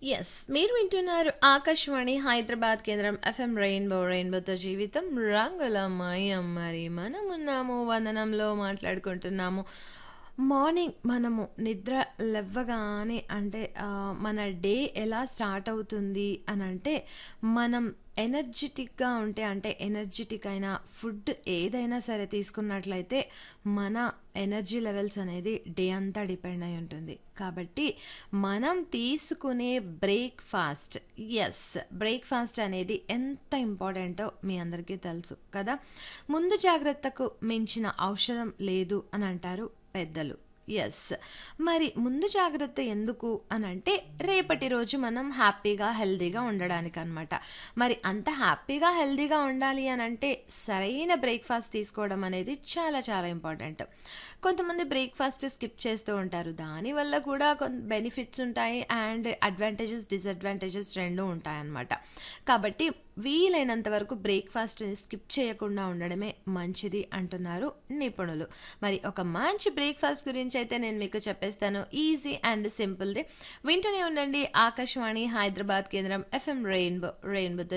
yes మీరు వింటున్నారు ఆకాశవాణి హైదరాబాద్ కేంద్రం ఎఫ్ఎం రెయిన్బో రెయిన్బోతో జీవితం రంగుల మయం మరి మనం ఉన్నాము వందనంలో మాట్లాడుకుంటున్నాము మార్నింగ్ మనము నిద్ర లేవగానే అంటే ఆ, మన డే ఎలా స్టార్ట్ అవుతుంది అని అంటే మనం ఎనర్జెటిక్గా ఉంటే అంటే ఎనర్జెటిక్ అయిన ఫుడ్ ఏదైనా సరే తీసుకున్నట్లయితే మన ఎనర్జీ లెవెల్స్ అనేది డే అంతా డిపెండ్ అయి ఉంటుంది కాబట్టి మనం తీసుకునే బ్రేక్ఫాస్ట్ ఎస్ బ్రేక్ఫాస్ట్ అనేది ఎంత ఇంపార్టెంటో మీ అందరికీ తెలుసు కదా ముందు జాగ్రత్తకు మించిన ఔషధం లేదు అని అంటారు పెద్దలు ఎస్ మరి ముందు జాగ్రత్త ఎందుకు అని అంటే రేపటి రోజు మనం హ్యాపీగా హెల్దీగా ఉండడానికి అనమాట మరి అంత హ్యాపీగా హెల్దీగా ఉండాలి అని అంటే సరైన బ్రేక్ఫాస్ట్ తీసుకోవడం అనేది చాలా చాలా ఇంపార్టెంట్ కొంతమంది బ్రేక్ఫాస్ట్ స్కిప్ చేస్తూ ఉంటారు దానివల్ల కూడా కొంత బెనిఫిట్స్ ఉంటాయి అండ్ అడ్వాంటేజెస్ డిసడ్వాంటేజెస్ రెండు ఉంటాయన్నమాట కాబట్టి వీలైనంత వరకు బ్రేక్ఫాస్ట్ స్కిప్ చేయకుండా ఉండడమే మంచిది అంటున్నారు నిపుణులు మరి ఒక మంచి బ్రేక్ఫాస్ట్ గురించి అయితే నేను మీకు చెప్పేస్తాను ఈజీ అండ్ సింపుల్ది వింటూనే ఉండండి ఆకాశవాణి హైదరాబాద్ కేంద్రం ఎఫ్ఎం రెయిన్బో రెయిన్బోతో